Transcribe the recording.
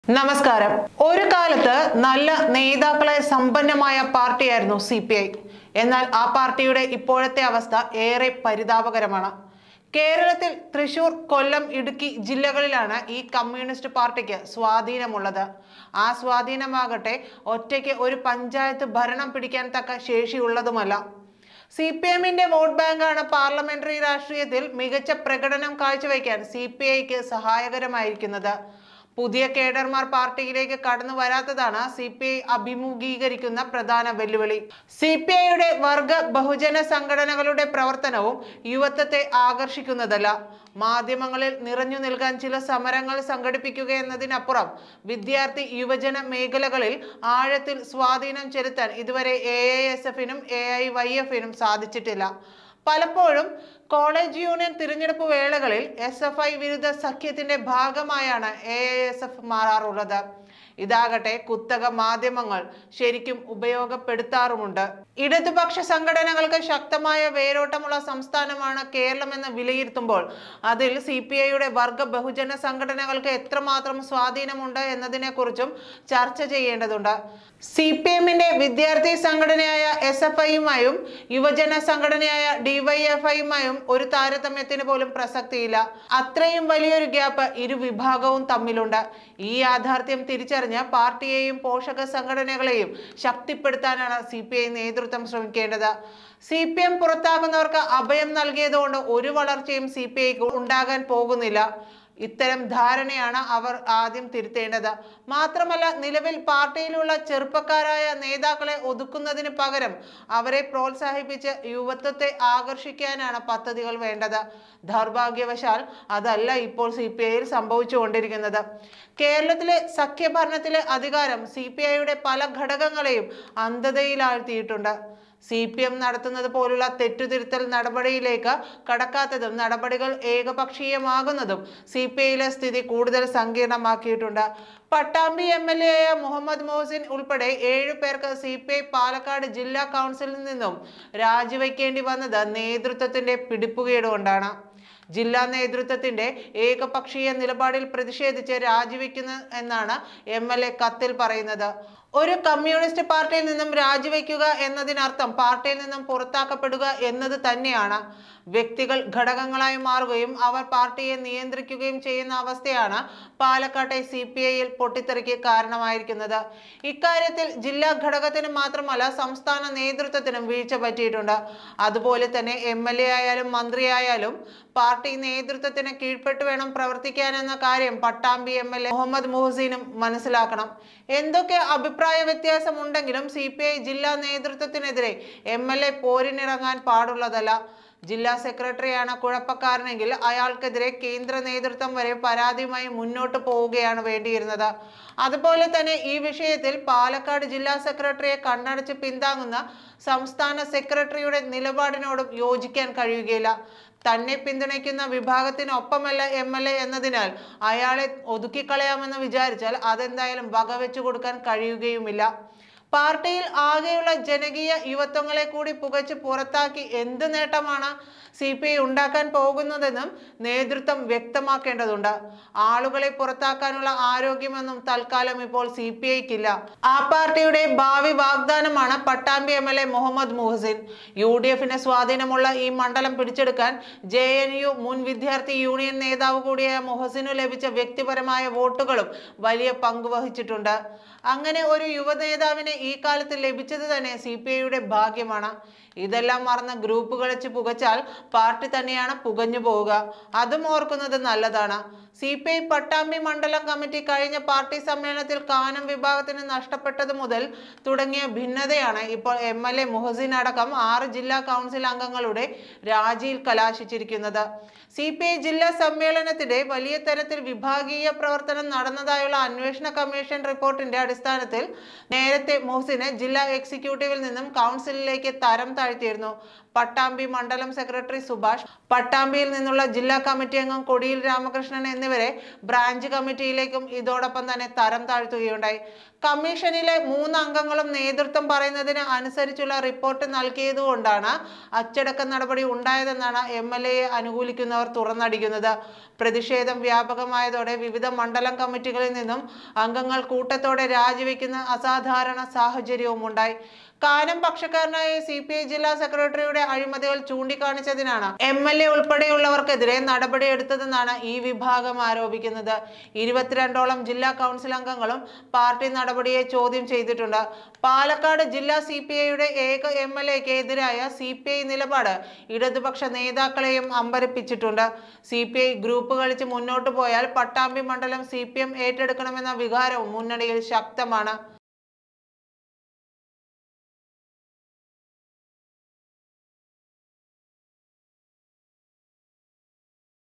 നമസ്കാരം ഒരു കാലത്ത് നല്ല നേതാക്കളെ സമ്പന്നമായ പാർട്ടിയായിരുന്നു സി പി ഐ എന്നാൽ ആ പാർട്ടിയുടെ ഇപ്പോഴത്തെ അവസ്ഥ ഏറെ പരിതാപകരമാണ് കേരളത്തിൽ തൃശൂർ കൊല്ലം ഇടുക്കി ജില്ലകളിലാണ് ഈ കമ്മ്യൂണിസ്റ്റ് പാർട്ടിക്ക് സ്വാധീനമുള്ളത് ആ സ്വാധീനമാകട്ടെ ഒറ്റയ്ക്ക് ഒരു പഞ്ചായത്ത് ഭരണം പിടിക്കാൻ തക്ക ശേഷിയുള്ളതുമല്ല സി പി എമ്മിന്റെ വോട്ട് ബാങ്കാണ് പാർലമെന്ററി രാഷ്ട്രീയത്തിൽ മികച്ച പ്രകടനം കാഴ്ചവെക്കാൻ സി പി ഐക്ക് സഹായകരമായിരിക്കുന്നത് പുതിയ കേഡർമാർ പാർട്ടിയിലേക്ക് കടന്നു വരാത്തതാണ് സി പി ഐ അഭിമുഖീകരിക്കുന്ന പ്രധാന വെല്ലുവിളി സി പി ഐയുടെ വർഗ ബഹുജന സംഘടനകളുടെ പ്രവർത്തനവും യുവത്വത്തെ ആകർഷിക്കുന്നതല്ല മാധ്യമങ്ങളിൽ നിറഞ്ഞു നിൽക്കാൻ ചില സമരങ്ങൾ സംഘടിപ്പിക്കുക എന്നതിനപ്പുറം വിദ്യാർത്ഥി യുവജന മേഖലകളിൽ ആഴത്തിൽ സ്വാധീനം ചെലുത്താൻ ഇതുവരെ എ ഐ എസ് എഫിനും എ ഐ വൈ എഫിനും സാധിച്ചിട്ടില്ല പലപ്പോഴും കോളേജ് യൂണിയൻ തിരഞ്ഞെടുപ്പ് വേളകളിൽ എസ് എഫ് ഐ വിരുദ്ധ സഖ്യത്തിന്റെ ഭാഗമായാണ് എ എസ് എഫ് മാറാറുള്ളത് ഇതാകട്ടെ കുത്തക മാധ്യമങ്ങൾ ശരിക്കും ഉപയോഗപ്പെടുത്താറുമുണ്ട് ഇടതുപക്ഷ സംഘടനകൾക്ക് ശക്തമായ വേരോട്ടമുള്ള സംസ്ഥാനമാണ് കേരളമെന്ന് വിലയിരുത്തുമ്പോൾ അതിൽ സി പി ഐയുടെ വർഗ ബഹുജന സംഘടനകൾക്ക് എത്രമാത്രം സ്വാധീനമുണ്ട് എന്നതിനെക്കുറിച്ചും ചർച്ച ചെയ്യേണ്ടതുണ്ട് സി പി എമ്മിന്റെ വിദ്യാർത്ഥി സംഘടനയായ എസ് എഫ് ഐയുമായും യുവജന സംഘടനയായ ഡിവൈഎഫ്ഐയുമായും ഒരു താരതമ്യത്തിന് പോലും പ്രസക്തിയില്ല അത്രയും വലിയൊരു ഗ്യാപ്പ് ഇരു വിഭാഗവും തമ്മിലുണ്ട് ഈ യാഥാർത്ഥ്യം തിരിച്ചറിഞ്ഞ് പാർട്ടിയെയും പോഷക സംഘടനകളെയും ശക്തിപ്പെടുത്താനാണ് സി പി ഐ നേതൃത്വം ശ്രമിക്കേണ്ടത് സി പി എം പുറത്താക്കുന്നവർക്ക് അഭയം നൽകിയതുകൊണ്ട് ഒരു വളർച്ചയും സി പി ഐക്ക് ഉണ്ടാകാൻ പോകുന്നില്ല ഇത്തരം ധാരണയാണ് അവർ ആദ്യം തിരുത്തേണ്ടത് മാത്രമല്ല നിലവിൽ പാർട്ടിയിലുള്ള ചെറുപ്പക്കാരായ നേതാക്കളെ ഒതുക്കുന്നതിന് പകരം അവരെ പ്രോത്സാഹിപ്പിച്ച് യുവത്വത്തെ ആകർഷിക്കാനാണ് പദ്ധതികൾ വേണ്ടത് ദൗർഭാഗ്യവശാൽ അതല്ല ഇപ്പോൾ സി പി ഐയിൽ സംഭവിച്ചുകൊണ്ടിരിക്കുന്നത് കേരളത്തിലെ സഖ്യഭരണത്തിലെ അധികാരം സി പി ഐയുടെ പല ഘടകങ്ങളെയും അന്ധതയിലാഴ്ത്തിയിട്ടുണ്ട് സി പി എം നടത്തുന്നത് പോലുള്ള തെറ്റുതിരുത്തൽ നടപടിയിലേക്ക് കടക്കാത്തതും നടപടികൾ ഏകപക്ഷീയമാകുന്നതും സി പി ഐയിലെ സ്ഥിതി കൂടുതൽ സങ്കീർണമാക്കിയിട്ടുണ്ട് പട്ടാമ്പി എം എൽ എ ആയ മുഹമ്മദ് മോഹസിൻ ഉൾപ്പെടെ ഏഴു പേർക്ക് സി പി ഐ പാലക്കാട് ജില്ലാ കൗൺസിലിൽ നിന്നും രാജിവെക്കേണ്ടി വന്നത് നേതൃത്വത്തിന്റെ പിടിപ്പുകേട് കൊണ്ടാണ് ജില്ലാ നേതൃത്വത്തിന്റെ ഏകപക്ഷീയ നിലപാടിൽ പ്രതിഷേധിച്ച് രാജിവെക്കുന്നു എന്നാണ് എം എൽ എ കത്തിൽ പറയുന്നത് ഒരു കമ്മ്യൂണിസ്റ്റ് പാർട്ടിയിൽ നിന്നും രാജിവെക്കുക എന്നതിനർത്ഥം പാർട്ടിയിൽ നിന്നും പുറത്താക്കപ്പെടുക എന്നത് തന്നെയാണ് വ്യക്തികൾ ഘടകങ്ങളായി മാറുകയും അവർ പാർട്ടിയെ നിയന്ത്രിക്കുകയും ചെയ്യുന്ന അവസ്ഥയാണ് പാലക്കാട്ടെ സി പി ഐയിൽ പൊട്ടിത്തെറിക്ക് കാരണമായിരിക്കുന്നത് ഇക്കാര്യത്തിൽ ജില്ലാ ഘടകത്തിന് മാത്രമല്ല സംസ്ഥാന നേതൃത്വത്തിനും വീഴ്ച പറ്റിയിട്ടുണ്ട് അതുപോലെ തന്നെ എം എൽ എ ആയാലും മന്ത്രിയായാലും പാർട്ടി നേതൃത്വത്തിന് കീഴ്പ്പെട്ട് വേണം പ്രവർത്തിക്കാനെന്ന കാര്യം Pattambi M L A Muhammad മുഹസീനും മനസ്സിലാക്കണം എന്തൊക്കെ അഭിപ്രായ വ്യത്യാസം ഉണ്ടെങ്കിലും സി പി ഐ ജില്ലാ നേതൃത്വത്തിനെതിരെ എം എൽ എ പോരിനിറങ്ങാൻ പാടുള്ളതല്ല ജില്ലാ സെക്രട്ടറിയാണ് കുഴപ്പക്കാരനെങ്കിൽ അയാൾക്കെതിരെ കേന്ദ്ര നേതൃത്വം വരെ പരാതിയുമായി മുന്നോട്ട് പോവുകയാണ് വേണ്ടിയിരുന്നത് അതുപോലെ തന്നെ ഈ വിഷയത്തിൽ പാലക്കാട് ജില്ലാ സെക്രട്ടറിയെ കണ്ണടച്ച് പിന്താങ്ങുന്ന സംസ്ഥാന സെക്രട്ടറിയുടെ നിലപാടിനോടും യോജിക്കാൻ കഴിയുകയില്ല തന്നെ പിന്തുണയ്ക്കുന്ന വിഭാഗത്തിനൊപ്പമല്ല എം എൽ എ എന്നതിനാൽ അയാളെ ഒതുക്കിക്കളയാമെന്ന് വിചാരിച്ചാൽ അതെന്തായാലും വകവെച്ചു കൊടുക്കാൻ കഴിയുകയുമില്ല പാർട്ടിയിൽ ആകെയുള്ള ജനകീയ യുവത്വങ്ങളെ കൂടി പുകച്ച് പുറത്താക്കി എന്ത് നേട്ടമാണ് സി പി ഐ ഉണ്ടാക്കാൻ പോകുന്നതെന്നും നേതൃത്വം വ്യക്തമാക്കേണ്ടതുണ്ട് ആളുകളെ പുറത്താക്കാനുള്ള ആരോഗ്യമൊന്നും തൽക്കാലം ഇപ്പോൾ സി പി ഐക്കില്ല ആ പാർട്ടിയുടെ ഭാവി വാഗ്ദാനമാണ് Pattambi M L A Muhammad Mohsin U D എഫിന് സ്വാധീനമുള്ള ഈ മണ്ഡലം പിടിച്ചെടുക്കാൻ ജെ എൻ യു മുൻ വിദ്യാർത്ഥി യൂണിയൻ നേതാവ് കൂടിയായ മുഹസിനു ലഭിച്ച വ്യക്തിപരമായ വോട്ടുകളും വലിയ പങ്ക് വഹിച്ചിട്ടുണ്ട് അങ്ങനെ ഒരു യുവ നേതാവിനെ ഈ കാലത്ത് ലഭിച്ചത് തന്നെ സി പി ഐയുടെ ഭാഗ്യമാണ് ഇതെല്ലാം മറന്ന് ഗ്രൂപ്പ് കളിച്ച് പുകച്ചാൽ പാർട്ടി തന്നെയാണ് പുകഞ്ഞു പോവുക അതും ഓർക്കുന്നത് നല്ലതാണ് സി പി ഐ പട്ടാമ്പി മണ്ഡലം കമ്മിറ്റി കഴിഞ്ഞ പാർട്ടി സമ്മേളനത്തിൽ കാനം വിഭാഗത്തിന് നഷ്ടപ്പെട്ടത് മുതൽ തുടങ്ങിയ ഭിന്നതയാണ് ഇപ്പോൾ എം എൽ എ മുഹസിൻ അടക്കം ആറ് ജില്ലാ കൗൺസിൽ അംഗങ്ങളുടെ രാജിയിൽ കലാശിച്ചിരിക്കുന്നത് സി പി ഐ ജില്ലാ സമ്മേളനത്തിലെ വലിയ തരത്തിൽ വിഭാഗീയ പ്രവർത്തനം നടന്നതായുള്ള അന്വേഷണ കമ്മീഷൻ റിപ്പോർട്ടിന്റെ അടിസ്ഥാനത്തിൽ നേരത്തെ മുഹസിനെ ജില്ലാ എക്സിക്യൂട്ടീവിൽ നിന്നും കൗൺസിലിലേക്ക് തരം താഴ്ത്തിയിരുന്നു പട്ടാമ്പി മണ്ഡലം സെക്രട്ടറി സുഭാഷ് പട്ടാമ്പിയിൽ നിന്നുള്ള ജില്ലാ കമ്മിറ്റി അംഗം കൊടിയിൽ രാമകൃഷ്ണൻ എന്നിവരെ ബ്രാഞ്ച് കമ്മിറ്റിയിലേക്കും ഇതോടൊപ്പം തന്നെ തരം താഴ്ത്തുകയുണ്ടായി കമ്മീഷനിലെ മൂന്ന് അംഗങ്ങളും നേതൃത്വം പറയുന്നതിന് അനുസരിച്ചുള്ള റിപ്പോർട്ട് നൽകിയതുകൊണ്ടാണ് അച്ചടക്ക നടപടി ഉണ്ടായതെന്നാണ് എം എൽ എയെ അനുകൂലിക്കുന്നവർ തുറന്നടിക്കുന്നത് പ്രതിഷേധം വ്യാപകമായതോടെ വിവിധ മണ്ഡലം കമ്മിറ്റികളിൽ നിന്നും അംഗങ്ങൾ കൂട്ടത്തോടെ രാജിവെക്കുന്ന അസാധാരണ സാഹചര്യവും ഉണ്ടായി കാനം പക്ഷക്കാരനായ സി പി ഐ ജില്ലാ സെക്രട്ടറിയുടെ അഴിമതികൾ ചൂണ്ടിക്കാണിച്ചതിനാണ് എം എൽ എ ഉൾപ്പെടെയുള്ളവർക്കെതിരെ നടപടിയെടുത്തതെന്നാണ് ഈ വിഭാഗം ആരോപിക്കുന്നത് ഇരുപത്തിരണ്ടോളം ജില്ലാ കൗൺസിൽ അംഗങ്ങളും പാർട്ടി നടപടിയെ ചോദ്യം ചെയ്തിട്ടുണ്ട് പാലക്കാട് ജില്ലാ സി പി ഐയുടെ ഏക എം എൽ എക്ക് എതിരായ സി പി ഐ നിലപാട് ഇടതുപക്ഷ നേതാക്കളെയും അമ്പരപ്പിച്ചിട്ടുണ്ട് സി പി ഐ ഗ്രൂപ്പ് കളിച്ച് മുന്നോട്ട് പോയാൽ പട്ടാമ്പി മണ്ഡലം സി പി എം ഏറ്റെടുക്കണമെന്ന വികാരവും മുന്നണിയിൽ ശക്തമാണ്